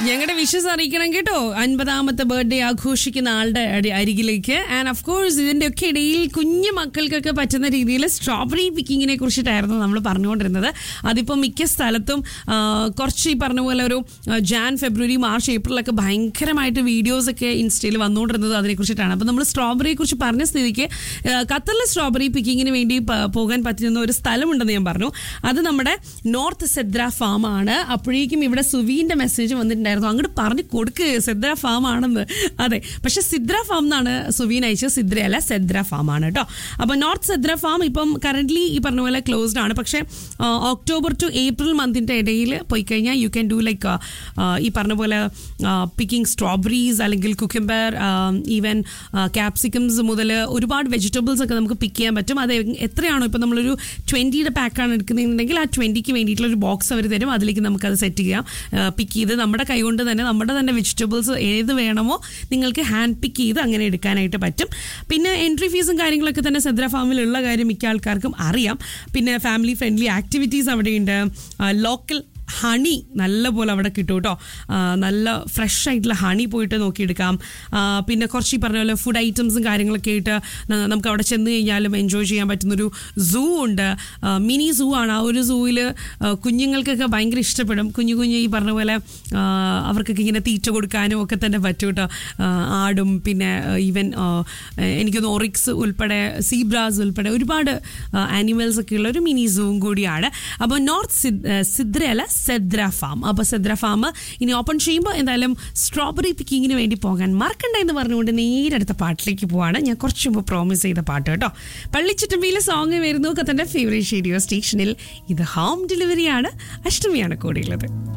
ഞങ്ങളുടെ വിഷസ് അറിയിക്കണം കേട്ടോ അൻപതാമത്തെ ബർത്ത്ഡേ ആഘോഷിക്കുന്ന ആളുടെ അടി- അരികിലേക്ക് ആൻഡ് ഓഫ് കോഴ്സ് ഇതിന്റെ ഒക്കെ ഇടയിൽ കുഞ്ഞു മക്കൾക്കൊക്കെ പറ്റുന്ന രീതിയിൽ സ്ട്രോബെറി പിക്കിങ്ങിനെ കുറിച്ചിട്ടായിരുന്നു നമ്മൾ പറഞ്ഞുകൊണ്ടിരുന്നത് അതിപ്പോൾ മിക്ക സ്ഥലത്തും ആ, കുറച്ച് ഈ പറഞ്ഞ പോലെ ഒരു ആ, ജാൻ ഫെബ്രുവരി മാർച്ച് ഏപ്രിലൊക്കെ ഭയങ്കരമായിട്ട് വീഡിയോസ് ഒക്കെ ഇൻസ്റ്റയിൽ വന്നുകൊണ്ടിരുന്നത് അതിനെക്കുറിച്ചിട്ടാണ് അപ്പോൾ നമ്മൾ സ്ട്രോബെറിയെ കുറിച്ച് പറഞ്ഞ സ്ഥിതിക്ക് ആ, ഖത്തറിലെ സ്ട്രോബെറി പിക്കിങ്ങിന് വേണ്ടി പ- പോകാൻ പറ്റുന്ന ഒരു സ്ഥലമുണ്ടെന്ന് ഞാൻ പറഞ്ഞു അത് നമ്മുടെ നോർത്ത് സെദ്ര ഫാം ആണ് അപ്പോഴേക്കും ഇവിടെ സുവീന്റെ മെസ്സേജ് വന്നിട്ടുണ്ടായിരുന്നു അങ്ങോട്ട് പറഞ്ഞു കൊടുക്ക് സെദ്ര ഫാം ആണെന്ന് അതെ പക്ഷെ സിദ്ര ഫാം എന്നാണ് സുവീൻ അയച്ചത് സിദ്ര അല്ല സെദ്ര ഫാം ആണ് കേട്ടോ അപ്പൊ നോർത്ത് സെദ്ര ഫാം ഇപ്പം കറന്റ് ഈ പറഞ്ഞ പോലെ ക്ലോസ്ഡ് ആണ് പക്ഷെ ഒക്ടോബർ ടു ഏപ്രിൽ മന്തിന്റെ ഇടയിൽ പോയി കഴിഞ്ഞാൽ യു ക്യാൻ ഡു ലൈക്ക് ഈ പറഞ്ഞ പോലെ പിക്കിംഗ് സ്ട്രോബെറീസ് അല്ലെങ്കിൽ കുക്കുംബർ ഈവൻ ക്യാപ്സിക്കംസ് മുതൽ ഒരുപാട് വെജിറ്റബിൾസ് ഒക്കെ നമുക്ക് പിക്ക് ചെയ്യാൻ പറ്റും അത് എത്രയാണോ ഇപ്പം നമ്മളൊരു ട്വൻറ്റിയുടെ പാക്കാണ് എടുക്കുന്നുണ്ടെങ്കിൽ ആ ട്വൻറ്റിക്ക് വേണ്ടിയിട്ടുള്ള ഒരു ബോക്സ് അവർ തരും അതിലേക്ക് നമുക്കത് സെറ്റ് ചെയ്യാം പിക്ക് ചെയ്ത് നമ്മുടെ കൈകൊണ്ട് തന്നെ നമ്മുടെ തന്നെ വെജിറ്റബിൾസ് ഏത് വേണമോ നിങ്ങൾക്ക് ഹാൻഡ് പിക്ക് ചെയ്ത് അങ്ങനെ എടുക്കാനായിട്ട് പറ്റും പിന്നെ എൻട്രി ഫീസും കാര്യങ്ങളൊക്കെ തന്നെ സെദ്ര ഫാമിലുള്ള കാര്യം മിക്ക ആൾക്കാർക്കും അറിയാം പിന്നെ ഫാമിലി ഫ്രണ്ട്ലി ആക്ടിവിറ്റീസ് അവിടെയുണ്ട് ലോക്കൽ ഹണി നല്ല പോലെ അവിടെ കിട്ടും കേട്ടോ ആ, നല്ല ഫ്രഷ് ആയിട്ടുള്ള ഹണി പോയിട്ട് നോക്കിയെടുക്കാം ആ, പിന്നെ കുറച്ച് ഈ പറഞ്ഞ പോലെ ഫുഡ് ഐറ്റംസും കാര്യങ്ങളൊക്കെ ആയിട്ട് ന- നമുക്ക് അവിടെ ചെന്ന് കഴിഞ്ഞാലും എൻജോയ് ചെയ്യാൻ പറ്റുന്നൊരു സൂ ഉണ്ട് ആ, മിനി സൂ ആണ് ആ ഒരു സൂവിൽ കുഞ്ഞുങ്ങൾക്കൊക്കെ ഭയങ്കര ഇഷ്ടപ്പെടും കുഞ്ഞു കുഞ്ഞു ഈ പറഞ്ഞ പോലെ ആ, അവർക്കൊക്കെ ഇങ്ങനെ തീറ്റ കൊടുക്കാനും ഒക്കെ തന്നെ പറ്റും കേട്ടോ ആ, ആടും പിന്നെ ഈവൻ എനിക്കൊന്ന് ഒറിക്സ് ഉൾപ്പെടെ സീബ്രാസ് ഉൾപ്പെടെ ഒരുപാട് ആനിമൽസ് ഒക്കെ ഉള്ള ഒരു മിനി സൂവും കൂടിയാണ് അപ്പോൾ നോർത്ത് സിദ് സിദ്രയല്ല സെദ്ര ഫാം അപ്പോൾ സെദ്ര ഫാം ഇനി ഓപ്പൺ ചെയ്യുമ്പോൾ എന്തായാലും സ്ട്രോബെറി പിക്കിങ്ങിന് വേണ്ടി പോകാൻ മറക്കണ്ട എന്ന് പറഞ്ഞുകൊണ്ട് നേരെ അടുത്ത പാട്ടിലേക്ക് പോവാണ് ഞാൻ കുറച്ച് മുമ്പ് പ്രോമിസ് ചെയ്ത പാട്ട് കേട്ടോ പള്ളിച്ചുറ്റമ്പിയിലെ സോങ് വരുന്നു ഒക്കെ തന്നെ ഫേവറേറ്റ് റേഡിയോ സ്റ്റേഷനിൽ ഇത് ഹോം ഡെലിവറിയാണ് അഷ്ടമിയാണ് കൂടിയുള്ളത്